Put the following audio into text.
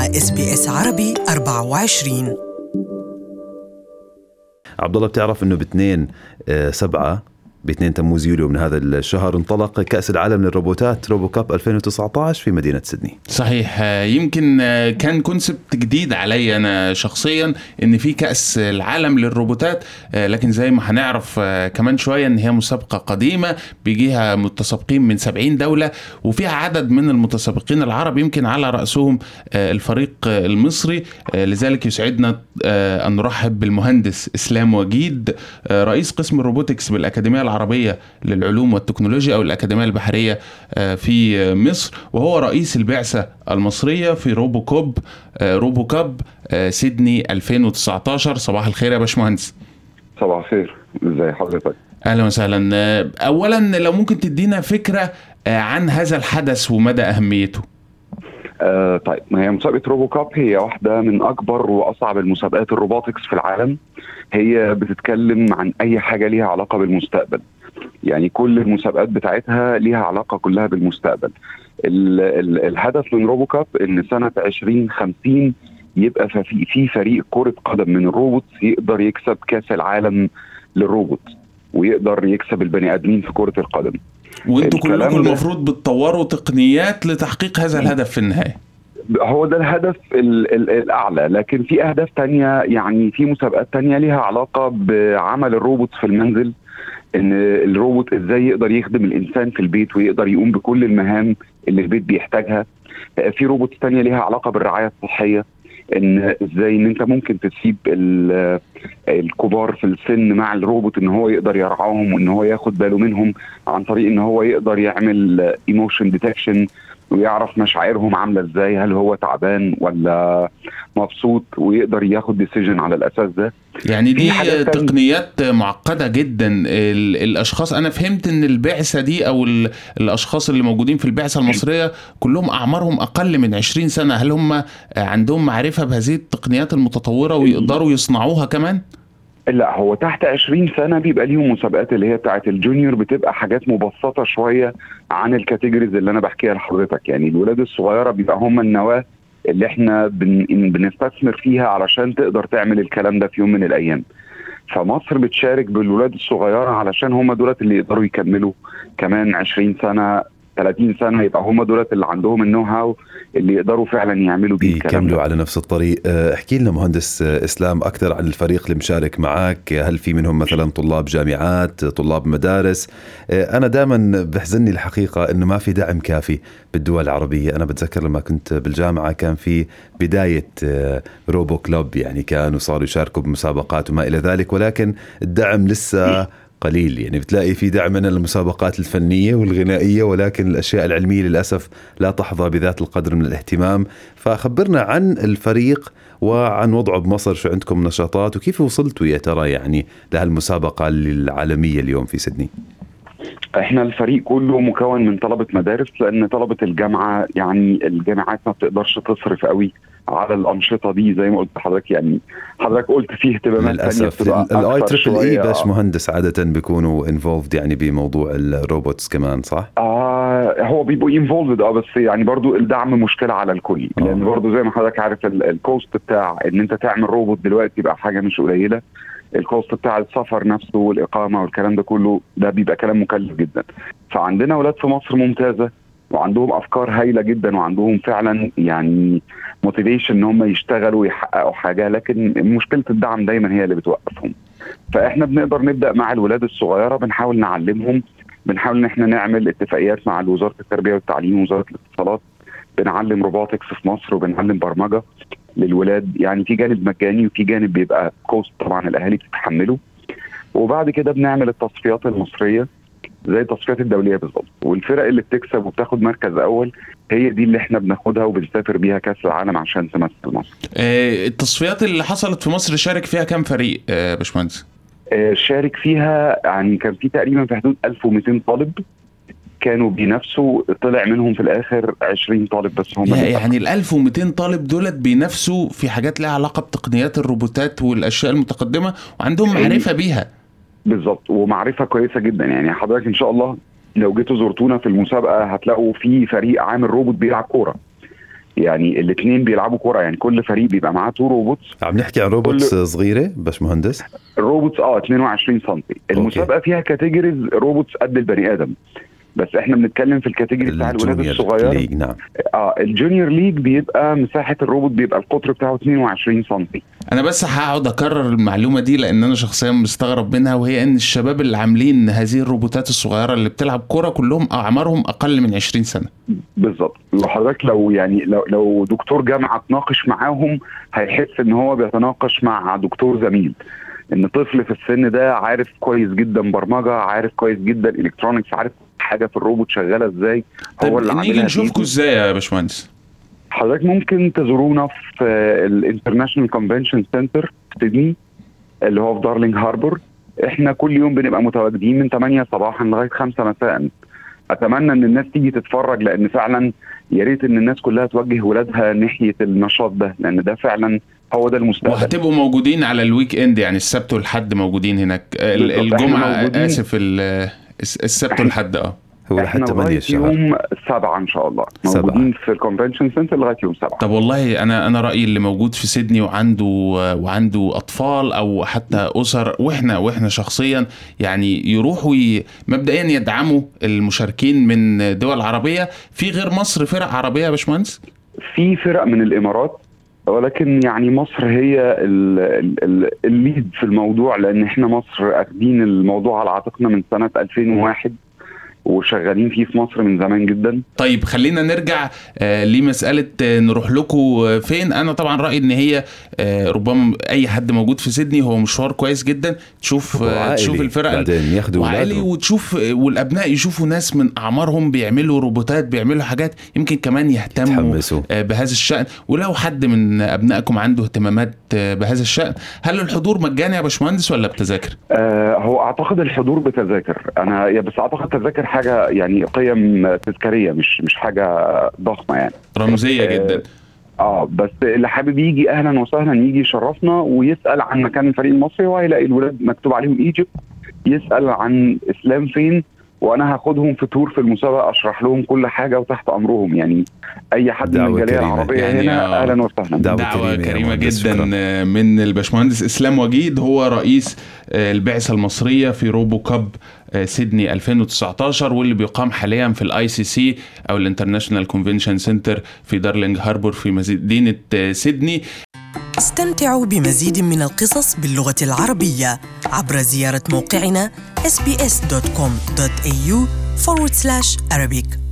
مع اس بي اس عربي 24 عبد الله بتعرف انه باثنين آه، سبعة ب 2 تموز يوليو من هذا الشهر انطلق كأس العالم للروبوتات روبو كاب 2019 في مدينة سيدني صحيح آه، يمكن آه، كان كونسبت جديد علي انا شخصيا ان في كاس العالم للروبوتات آه، لكن زي ما هنعرف كمان شويه ان هي مسابقه قديمه بيجيها متسابقين من 70 دوله وفيها عدد من المتسابقين العرب يمكن على راسهم الفريق المصري لذلك يسعدنا ان نرحب بالمهندس اسلام وجيد رئيس قسم الروبوتكس بالاكاديميه العربية للعلوم والتكنولوجيا أو الأكاديمية البحرية آه، في مصر وهو رئيس البعثة المصرية في روبو كوب آه، روبو كاب آه، سيدني 2019 صباح الخير يا باشمهندس صباح الخير ازي حضرتك اهلا وسهلا اولا لو ممكن تدينا فكره عن هذا الحدث ومدى اهميته آه طيب ما هي مسابقه روبو كاب هي واحده من اكبر واصعب المسابقات الروبوتكس في العالم هي بتتكلم عن اي حاجه ليها علاقه بالمستقبل يعني كل المسابقات بتاعتها ليها علاقه كلها بالمستقبل ال ال الهدف من روبو كاب ان سنه 2050 يبقى في في فريق كره قدم من الروبوت يقدر يكسب كاس العالم للروبوت ويقدر يكسب البني ادمين في كره القدم وانتوا كلكم المفروض بتطوروا تقنيات لتحقيق هذا الهدف في النهايه هو ده الهدف ال ال الاعلى لكن في اهداف تانية يعني في مسابقات تانية ليها علاقه بعمل الروبوت في المنزل ان الروبوت ازاي يقدر يخدم الانسان في البيت ويقدر يقوم بكل المهام اللي البيت بيحتاجها في روبوت تانية ليها علاقه بالرعايه الصحيه ان ازاي ان انت ممكن تسيب الكبار في السن مع الروبوت ان هو يقدر يرعاهم وان هو ياخد باله منهم عن طريق ان هو يقدر يعمل ايموشن ديتكشن ويعرف مشاعرهم عامله ازاي هل هو تعبان ولا مبسوط ويقدر ياخد ديسيجن على الاساس ده يعني دي تقنيات معقده جدا الاشخاص انا فهمت ان البعثه دي او الاشخاص اللي موجودين في البعثه المصريه كلهم اعمارهم اقل من 20 سنه هل هم عندهم معرفه بهذه التقنيات المتطوره ويقدروا يصنعوها كمان لا هو تحت 20 سنه بيبقى ليهم مسابقات اللي هي بتاعه الجونيور بتبقى حاجات مبسطه شويه عن الكاتيجوريز اللي انا بحكيها لحضرتك يعني الولاد الصغيره بيبقى هم النواه اللي احنا بن بنستثمر فيها علشان تقدر تعمل الكلام ده في يوم من الايام فمصر بتشارك بالولاد الصغيره علشان هم دولت اللي يقدروا يكملوا كمان 20 سنه 30 سنه يبقى هم دولت اللي عندهم النو هاو اللي يقدروا فعلا يعملوا بيه يكملوا على نفس الطريق آه، احكي لنا مهندس آه، اسلام اكثر عن الفريق اللي مشارك معك هل في منهم مثلا طلاب جامعات طلاب مدارس آه، انا دائما بحزني الحقيقه انه ما في دعم كافي بالدول العربيه انا بتذكر لما كنت بالجامعه كان في بدايه روبو كلوب يعني كانوا صاروا يشاركوا بمسابقات وما الى ذلك ولكن الدعم لسه قليل يعني بتلاقي في دعم من المسابقات الفنية والغنائية ولكن الأشياء العلمية للأسف لا تحظى بذات القدر من الاهتمام فخبرنا عن الفريق وعن وضعه بمصر شو عندكم نشاطات وكيف وصلتوا يا ترى يعني لهالمسابقة العالمية اليوم في سيدني احنا الفريق كله مكون من طلبه مدارس لان طلبه الجامعه يعني الجامعات ما بتقدرش تصرف قوي على الانشطه دي زي ما قلت لحضرتك يعني حضرتك قلت فيه اهتمامات للاسف الاي تريبل اي باش مهندس عاده بيكونوا انفولفد يعني بموضوع الروبوتس كمان صح؟ آه هو بيبقوا انفولفد اه بس يعني برضو الدعم مشكله على الكل آه. لان برضو زي ما حضرتك عارف الكوست بتاع ان انت تعمل روبوت دلوقتي بقى حاجه مش قليله الكوست بتاع السفر نفسه والاقامه والكلام ده كله ده بيبقى كلام مكلف جدا فعندنا اولاد في مصر ممتازه وعندهم افكار هايله جدا وعندهم فعلا يعني موتيفيشن ان هم يشتغلوا ويحققوا حاجه لكن مشكله الدعم دايما هي اللي بتوقفهم فاحنا بنقدر نبدا مع الولاد الصغيره بنحاول نعلمهم بنحاول ان احنا نعمل اتفاقيات مع وزاره التربيه والتعليم ووزاره الاتصالات بنعلم روبوتكس في مصر وبنعلم برمجه للولاد يعني في جانب مجاني وفي جانب بيبقى كوست طبعا الاهالي بتتحمله وبعد كده بنعمل التصفيات المصريه زي التصفيات الدوليه بالظبط والفرق اللي بتكسب وبتاخد مركز اول هي دي اللي احنا بناخدها وبنسافر بيها كاس العالم عشان تمثل مصر. آه التصفيات اللي حصلت في مصر شارك فيها كام فريق آه باشمهندس؟ آه شارك فيها يعني كان في تقريبا في حدود 1200 طالب كانوا بينافسوا طلع منهم في الاخر 20 طالب بس هم يعني ال 1200 طالب دولت بينافسوا في حاجات لها علاقه بتقنيات الروبوتات والاشياء المتقدمه وعندهم معرفه بيها بالظبط ومعرفه كويسه جدا يعني حضرتك ان شاء الله لو جيتوا زرتونا في المسابقه هتلاقوا في فريق عامل روبوت بيلعب كوره يعني الاثنين بيلعبوا كره يعني كل فريق بيبقى معاه تو روبوتس عم نحكي عن روبوتس صغيره باش مهندس الروبوتس اه 22 سم المسابقه فيها كاتيجوريز روبوتس قد البني ادم بس احنا بنتكلم في الكاتيجوري بتاع الولاد الجونيور الصغيره ليج نعم اه الجونيور ليج بيبقى مساحه الروبوت بيبقى القطر بتاعه 22 سم انا بس هقعد اكرر المعلومه دي لان انا شخصيا مستغرب منها وهي ان الشباب اللي عاملين هذه الروبوتات الصغيره اللي بتلعب كوره كلهم اعمارهم اقل من 20 سنه بالظبط لو حضرتك لو يعني لو لو دكتور جامعه تناقش معاهم هيحس ان هو بيتناقش مع دكتور زميل ان طفل في السن ده عارف كويس جدا برمجه عارف كويس جدا الكترونكس عارف حاجه في الروبوت شغاله ازاي طيب اللي نيجي عاملها نشوفكم بإيده. ازاي يا باشمهندس حضرتك ممكن تزورونا في الانترناشونال كونفنشن سنتر في سيدني اللي هو في دارلينج هاربور احنا كل يوم بنبقى متواجدين من 8 صباحا لغايه 5 مساء اتمنى ان الناس تيجي تتفرج لان فعلا يا ريت ان الناس كلها توجه ولادها ناحيه النشاط ده لان ده فعلا هو ده المستقبل وهتبقوا موجودين على الويك اند يعني السبت والحد موجودين هناك ال- بالظبط، إحنا الجمعه موجودين. اسف ال- الس- السبت والحد اه هو احنا لحد 8 لغايه الشهر يوم 7 ان شاء الله سبعة. موجودين في الكونفنشن سنتر لغايه يوم 7 طب والله انا انا رايي اللي موجود في سيدني وعنده وعنده اطفال او حتى اسر واحنا واحنا شخصيا يعني يروحوا ي... مبدئيا يدعموا المشاركين من دول عربيه في غير مصر فرق عربيه يا باشمهندس في فرق من الامارات ولكن يعني مصر هي ال- ال- ال- الليد في الموضوع لان احنا مصر اخدين الموضوع على عاتقنا من سنه 2001 وشغالين فيه في مصر من زمان جدا طيب خلينا نرجع آه لمسألة آه نروح لكم آه فين أنا طبعا رأيي إن هي آه ربما أي حد موجود في سيدني هو مشوار كويس جدا تشوف آه وعائلي. تشوف الفرق بعدين ياخدوا وعائلي أولادهم. وتشوف آه، والأبناء يشوفوا ناس من أعمارهم بيعملوا روبوتات بيعملوا حاجات يمكن كمان يهتموا يتحمسوا. آه بهذا الشأن ولو حد من أبنائكم عنده اهتمامات آه بهذا الشأن هل الحضور مجاني يا باشمهندس ولا بتذاكر؟ آه هو اعتقد الحضور بتذاكر انا يا بس اعتقد تذاكر حاجه يعني قيم تذكاريه مش مش حاجه ضخمه يعني رمزية آه، جدا اه بس اللي حابب يجي اهلا وسهلا يجي يشرفنا ويسال عن مكان الفريق المصري وهيلاقي الولاد مكتوب عليهم ايجيبت يسال عن اسلام فين وانا هاخدهم في تور في المسابقه اشرح لهم كل حاجه وتحت امرهم يعني اي حد من دعوة الجاليه كريمة. العربيه يعني هنا آه، اهلا وسهلا دعوة دعوة كريمة يا كريمة مهندس، جدا شكراً. من الباشمهندس اسلام وجيد هو رئيس آه، البعثة المصرية في روبو كاب آه، سيدني 2019 واللي بيقام حاليا في الاي سي سي او الانترناشونال كونفنشن سنتر في دارلينج هاربور في مدينة آه، سيدني استمتعوا بمزيد من القصص باللغة العربية عبر زيارة موقعنا sbs.com.au forward slash Arabic